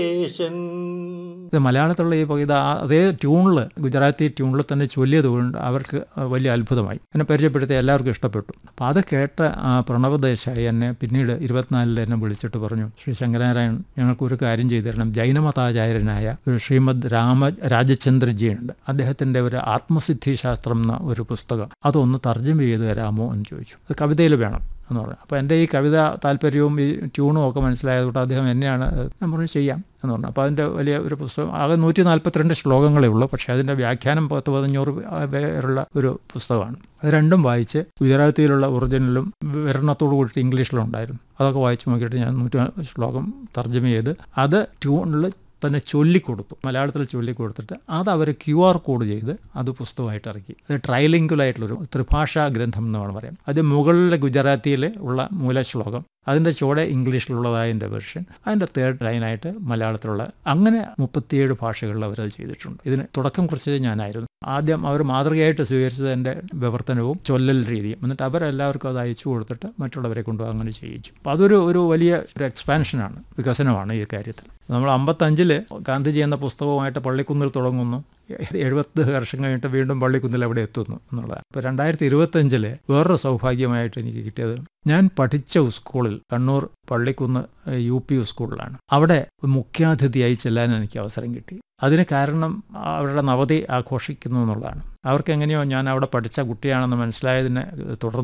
ദേശൻ ഇത് മലയാളത്തിലുള്ള ഈ ഇത് ആ അതേ ട്യൂണിൽ ഗുജറാത്തി ട്യൂണിൽ തന്നെ ചൊല്ലിയത് കൊണ്ട് അവർക്ക് വലിയ അത്ഭുതമായി എന്നെ പരിചയപ്പെടുത്തി എല്ലാവർക്കും ഇഷ്ടപ്പെട്ടു അപ്പോൾ അത് കേട്ട ആ പ്രണവ് ദേശായി എന്നെ പിന്നീട് ഇരുപത്തിനാലിൽ എന്നെ വിളിച്ചിട്ട് പറഞ്ഞു ശ്രീ ശങ്കരനാരായൺ ഞങ്ങൾക്ക് ഒരു കാര്യം ചെയ്തു തരണം ജൈനമതാചാര്യനായ ഒരു ശ്രീമദ് രാമ രാജചന്ദ്രജിയുണ്ട് അദ്ദേഹത്തിൻ്റെ ഒരു ആത്മസിദ്ധി ശാസ്ത്രം എന്ന ഒരു പുസ്തകം അതൊന്ന് തർജ്ജമ ചെയ്ത് തരാമോ എന്ന് ചോദിച്ചു അത് കവിതയിൽ വേണം എന്ന് പറഞ്ഞു അപ്പോൾ എൻ്റെ ഈ കവിത താല്പര്യവും ഈ ട്യൂണും ഒക്കെ മനസ്സിലായതുകൊണ്ട് അദ്ദേഹം എന്നെയാണ് ഞാൻ പറഞ്ഞു ചെയ്യാം എന്ന് പറഞ്ഞു അപ്പോൾ അതിൻ്റെ വലിയ ഒരു പുസ്തകം ആകെ നൂറ്റി നാൽപ്പത്തിരണ്ട് ശ്ലോകങ്ങളേ ഉള്ളൂ പക്ഷേ അതിൻ്റെ വ്യാഖ്യാനം പത്ത് പതിഞ്ഞൂറ് പേരുള്ള ഒരു പുസ്തകമാണ് അത് രണ്ടും വായിച്ച് ഗുജറാത്തിയിലുള്ള ഒറിജിനലും വിവരണത്തോടു കൂടിയിട്ട് ഇംഗ്ലീഷിലും ഉണ്ടായിരുന്നു അതൊക്കെ വായിച്ച് നോക്കിയിട്ട് ഞാൻ നൂറ്റി ശ്ലോകം തർജ്ജമ ചെയ്ത് അത് ട്യൂണിൽ തന്നെ ചൊല്ലിക്കൊടുത്തു മലയാളത്തിൽ ചൊല്ലിക്കൊടുത്തിട്ട് അത് അവർ ക്യു ആർ കോഡ് ചെയ്ത് അത് പുസ്തകമായിട്ട് ഇറക്കി അത് ട്രൈലിംഗുലായിട്ടുള്ളൊരു ത്രിഭാഷാ ഗ്രന്ഥം എന്ന് വേണം പറയാം അത് മുകളിലെ ഗുജറാത്തിയിൽ ഉള്ള മൂലശ്ലോകം അതിൻ്റെ ചുവടെ ഇംഗ്ലീഷിലുള്ളതായതിൻ്റെ വെർഷൻ അതിൻ്റെ തേർഡ് ലൈനായിട്ട് മലയാളത്തിലുള്ള അങ്ങനെ മുപ്പത്തിയേഴ് ഭാഷകളിൽ അവരത് ചെയ്തിട്ടുണ്ട് ഇതിന് തുടക്കം കുറിച്ചത് ഞാനായിരുന്നു ആദ്യം അവർ മാതൃകയായിട്ട് സ്വീകരിച്ചത് എൻ്റെ വിവർത്തനവും ചൊല്ലൽ രീതിയും എന്നിട്ട് അവരെല്ലാവർക്കും അത് അയച്ചു കൊടുത്തിട്ട് മറ്റുള്ളവരെ കൊണ്ട് അങ്ങനെ ചെയ്യിച്ചു അപ്പോൾ അതൊരു ഒരു വലിയ ഒരു എക്സ്പാൻഷനാണ് വികസനമാണ് ഈ കാര്യത്തിൽ നമ്മൾ അമ്പത്തഞ്ചിൽ ഗാന്ധിജി എന്ന പുസ്തകവുമായിട്ട് പള്ളിക്കുന്നിൽ തുടങ്ങുന്നു എഴുപത് വർഷം കഴിഞ്ഞിട്ട് വീണ്ടും പള്ളിക്കുന്നിൽ അവിടെ എത്തുന്നു എന്നുള്ളതാണ് ഇപ്പോൾ രണ്ടായിരത്തി ഇരുപത്തഞ്ചിൽ വേറൊരു സൗഭാഗ്യമായിട്ട് എനിക്ക് കിട്ടിയത് ഞാൻ പഠിച്ച സ്കൂളിൽ കണ്ണൂർ പള്ളിക്കുന്ന് യു പി സ്കൂളിലാണ് അവിടെ മുഖ്യാതിഥിയായി ചെല്ലാൻ എനിക്ക് അവസരം കിട്ടി അതിന് കാരണം അവരുടെ നവതി ആഘോഷിക്കുന്നു എന്നുള്ളതാണ് അവർക്ക് എങ്ങനെയോ ഞാൻ അവിടെ പഠിച്ച കുട്ടിയാണെന്ന് മനസ്സിലായതിനെ തുടർന്ന്